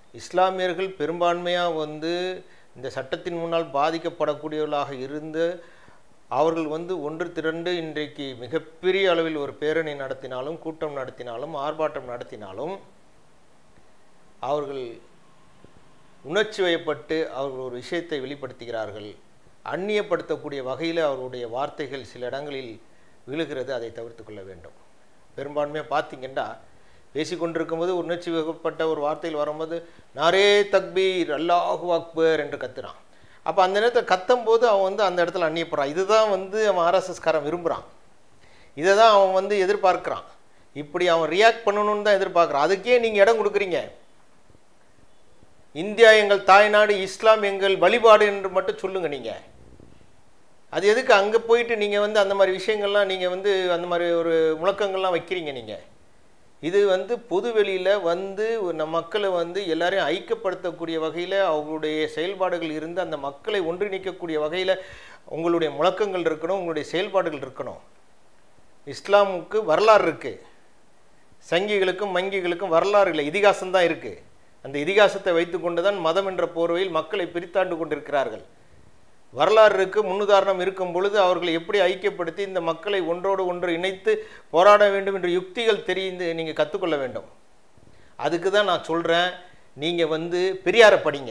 இஸ்லாமியர்கள் பெரும்பான்மையாக வந்து இந்த சட்டத்தின் முன்னால் பாதிக்கப்படக்கூடியவர்களாக இருந்து அவர்கள் வந்து ஒன்று திரண்டு இன்றைக்கு மிகப்பெரிய அளவில் ஒரு பேரணி நடத்தினாலும் கூட்டம் நடத்தினாலும் ஆர்ப்பாட்டம் நடத்தினாலும் அவர்கள் உணர்ச்சி வயப்பட்டு அவர்கள் ஒரு விஷயத்தை வெளிப்படுத்துகிறார்கள் அந்நியப்படுத்தக்கூடிய வகையில் அவர்களுடைய வார்த்தைகள் சில இடங்களில் விழுகிறது அதை தவிர்த்து கொள்ள வேண்டும் பெரும்பான்மையாக பார்த்தீங்கன்னா பேசிக்கொண்டிருக்கும்போது உணர்ச்சி வயப்பட்ட ஒரு வார்த்தையில் வரும்போது நாரே தக்பீர் அல்லாஹு அக்பர் என்று கத்துறான் அப்போ அந்த நேரத்தில் கத்தும்போது அவன் வந்து அந்த இடத்துல அந்நியப்படுறான் இதுதான் வந்து அவன் ஆர்எஸ்எஸ்காரன் விரும்புகிறான் இதை தான் அவன் வந்து எதிர்பார்க்குறான் இப்படி அவன் ரியாக்ட் பண்ணணும்னு தான் எதிர்பார்க்குறான் அதுக்கே நீங்கள் இடம் கொடுக்குறீங்க இந்தியா எங்கள் தாய்நாடு இஸ்லாம் எங்கள் வழிபாடு என்று மட்டும் சொல்லுங்கள் நீங்கள் அது எதுக்கு அங்கே போயிட்டு நீங்கள் வந்து அந்த மாதிரி விஷயங்கள்லாம் நீங்கள் வந்து அந்த மாதிரி ஒரு முழக்கங்கள்லாம் வைக்கிறீங்க நீங்கள் இது வந்து பொது வெளியில் வந்து நம்ம மக்களை வந்து எல்லாரையும் ஐக்கியப்படுத்தக்கூடிய வகையில் அவங்களுடைய செயல்பாடுகள் இருந்து அந்த மக்களை ஒன்றிணைக்கக்கூடிய வகையில் உங்களுடைய முழக்கங்கள் இருக்கணும் உங்களுடைய செயல்பாடுகள் இருக்கணும் இஸ்லாமுக்கு வரலாறு இருக்குது சங்கிகளுக்கும் மங்கிகளுக்கும் வரலாறு இல்லை இதிகாசம் தான் இருக்குது அந்த இதிகாசத்தை வைத்துக்கொண்டு தான் மதம் என்ற போர்வையில் மக்களை பிரித்தாண்டு கொண்டிருக்கிறார்கள் வரலாறு இருக்கு முன்னுதாரணம் இருக்கும் பொழுது அவர்களை எப்படி ஐக்கியப்படுத்தி இந்த மக்களை ஒன்றோடு ஒன்று இணைத்து போராட வேண்டும் என்ற யுக்திகள் தெரிந்து நீங்கள் கற்றுக்கொள்ள வேண்டும் அதுக்கு தான் நான் சொல்கிறேன் நீங்கள் வந்து பெரியாரை படிங்க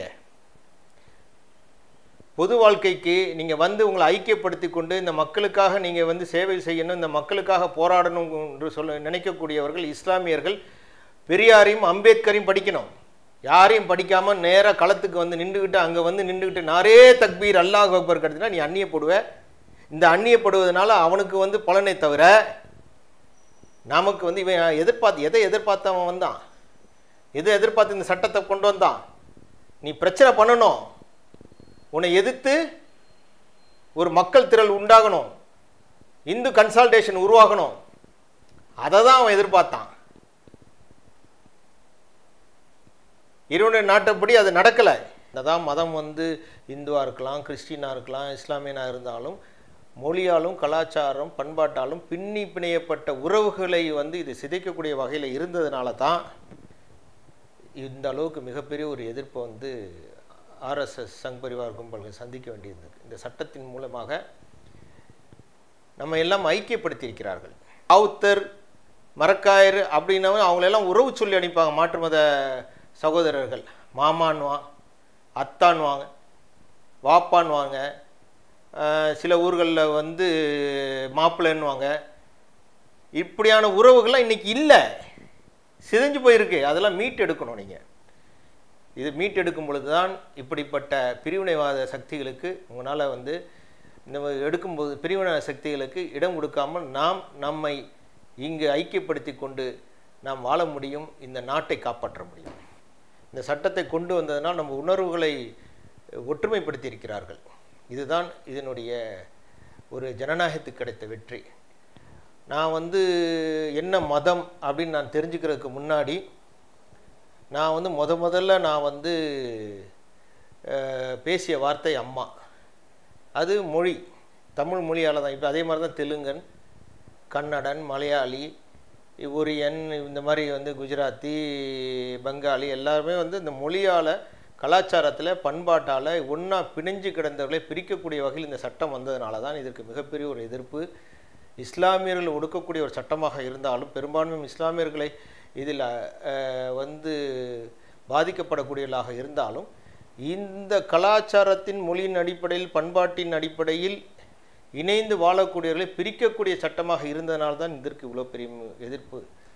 பொது வாழ்க்கைக்கு நீங்கள் வந்து உங்களை ஐக்கியப்படுத்தி கொண்டு இந்த மக்களுக்காக நீங்கள் வந்து சேவை செய்யணும் இந்த மக்களுக்காக போராடணும் என்று சொல்ல நினைக்கக்கூடியவர்கள் இஸ்லாமியர்கள் பெரியாரையும் அம்பேத்கரையும் படிக்கணும் யாரையும் படிக்காமல் நேராக களத்துக்கு வந்து நின்றுக்கிட்டு அங்கே வந்து நின்றுக்கிட்டு நாரே தக்பீர் அல்லாஹ் அக்பர் கடுத்துனா நீ அந்நியப்படுவ இந்த அந்நியப்படுவதனால அவனுக்கு வந்து பலனை தவிர நமக்கு வந்து இவன் எதிர்பார்த்து எதை எதிர்பார்த்து அவன் வந்தான் எதை எதிர்பார்த்து இந்த சட்டத்தை கொண்டு வந்தான் நீ பிரச்சனை பண்ணணும் உன்னை எதிர்த்து ஒரு மக்கள் திரள் உண்டாகணும் இந்து கன்சால்டேஷன் உருவாகணும் அதை தான் அவன் எதிர்பார்த்தான் இறைவனுடைய நாட்டப்படி அது நடக்கலை தான் மதம் வந்து இந்துவாக இருக்கலாம் கிறிஸ்டினாக இருக்கலாம் இஸ்லாமியனாக இருந்தாலும் மொழியாலும் கலாச்சாரம் பண்பாட்டாலும் பின்னி பிணையப்பட்ட உறவுகளை வந்து இது சிதைக்கக்கூடிய வகையில் இருந்ததுனால தான் இந்த அளவுக்கு மிகப்பெரிய ஒரு எதிர்ப்பை வந்து ஆர்எஸ்எஸ் சங் பரிவார் கும்பல்கள் சந்திக்க வேண்டியிருந்தது இந்த சட்டத்தின் மூலமாக நம்ம எல்லாம் ஐக்கியப்படுத்தியிருக்கிறார்கள் ஆவுத்தர் மரக்காயர் அப்படின்னவங்க அவங்களெல்லாம் உறவு சொல்லி அனுப்பாங்க மாற்று மத சகோதரர்கள் மாமான்வான் அத்தான்வாங்க வாப்பான்வாங்க சில ஊர்களில் வந்து மாப்பிள்ளைன்னுவாங்க இப்படியான உறவுகள்லாம் இன்றைக்கி இல்லை சிதைஞ்சு போயிருக்கு அதெல்லாம் மீட் எடுக்கணும் நீங்கள் இது மீட் எடுக்கும் பொழுது தான் இப்படிப்பட்ட பிரிவினைவாத சக்திகளுக்கு உங்களால் வந்து இந்த எடுக்கும்போது பிரிவினை சக்திகளுக்கு இடம் கொடுக்காமல் நாம் நம்மை இங்கு ஐக்கியப்படுத்தி கொண்டு நாம் வாழ முடியும் இந்த நாட்டை காப்பாற்ற முடியும் இந்த சட்டத்தை கொண்டு வந்ததனால் நம்ம உணர்வுகளை ஒற்றுமைப்படுத்தி இருக்கிறார்கள் இதுதான் இதனுடைய ஒரு ஜனநாயகத்துக்கு கிடைத்த வெற்றி நான் வந்து என்ன மதம் அப்படின்னு நான் தெரிஞ்சுக்கிறதுக்கு முன்னாடி நான் வந்து முத முதல்ல நான் வந்து பேசிய வார்த்தை அம்மா அது மொழி தமிழ் மொழியால் தான் இப்போ அதே மாதிரி தான் தெலுங்கன் கன்னடன் மலையாளி ஒரியன் இந்த மாதிரி வந்து குஜராத்தி பெங்காலி எல்லாருமே வந்து இந்த மொழியால் கலாச்சாரத்தில் பண்பாட்டால் ஒன்றா பிணைஞ்சு கிடந்தவர்களை பிரிக்கக்கூடிய வகையில் இந்த சட்டம் வந்ததுனால தான் இதற்கு மிகப்பெரிய ஒரு எதிர்ப்பு இஸ்லாமியர்கள் ஒடுக்கக்கூடிய ஒரு சட்டமாக இருந்தாலும் பெரும்பான்மையும் இஸ்லாமியர்களை இதில் வந்து பாதிக்கப்படக்கூடியவர்களாக இருந்தாலும் இந்த கலாச்சாரத்தின் மொழியின் அடிப்படையில் பண்பாட்டின் அடிப்படையில் இணைந்து வாழக்கூடியவர்களை பிரிக்கக்கூடிய சட்டமாக இருந்ததனால தான் இதற்கு இவ்வளோ பெரிய எதிர்ப்பு